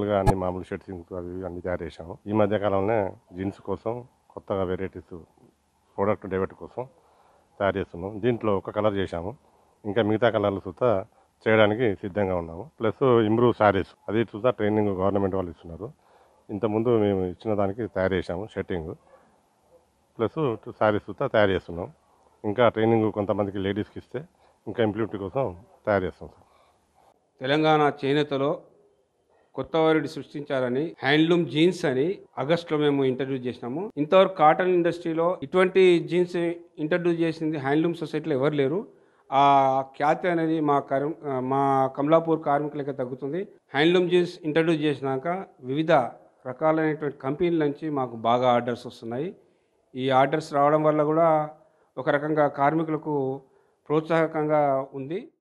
నార్మల్గా అన్ని మామూలు షర్ట్స్ అవి ఇవి అన్ని తయారు చేసాము ఈ మధ్య కాలంలోనే జీన్స్ కోసం కొత్తగా వెరైటీస్ ప్రోడక్ట్ డెవెట్ కోసం తయారు చేస్తున్నాం దీంట్లో ఒక కలర్ చేశాము ఇంకా మిగతా కలర్లు సుతా చేయడానికి సిద్ధంగా ఉన్నాము ప్లస్ ఇంప్రూవ్ శారీస్ అది చూసా ట్రైనింగ్ గవర్నమెంట్ వాళ్ళు ఇస్తున్నారు ఇంతకుముందు మేము ఇచ్చిన దానికి తయారు చేశాము షర్టింగ్ ప్లస్ శారీస్ సుతా తయారు చేస్తున్నాం ఇంకా ట్రైనింగ్ కొంతమందికి లేడీస్కి ఇస్తే ఇంకా ఇంప్లిమెంట్ కోసం తయారు చేస్తాం సార్ తెలంగాణ చేనేతలో కొత్త వారిని సృష్టించాలని హ్యాండ్లూమ్ జీన్స్ అని ఆగస్టులో మేము ఇంట్రడ్యూస్ చేసినాము ఇంతవరకు కాటన్ ఇండస్ట్రీలో ఇటువంటి జీన్స్ ఇంట్రడ్యూస్ చేసింది హ్యాండ్లూమ్ సొసైటీలో ఎవరు లేరు ఆ ఖ్యాతి అనేది మా కర్ మా కమలాపూర్ కార్మికులకే తగ్గుతుంది హ్యాండ్లూమ్ జీన్స్ ఇంట్రడ్యూస్ చేసినాక వివిధ రకాలైనటువంటి కంపెనీల నుంచి మాకు బాగా ఆర్డర్స్ వస్తున్నాయి ఈ ఆర్డర్స్ రావడం వల్ల కూడా ఒక రకంగా కార్మికులకు ప్రోత్సాహకంగా ఉంది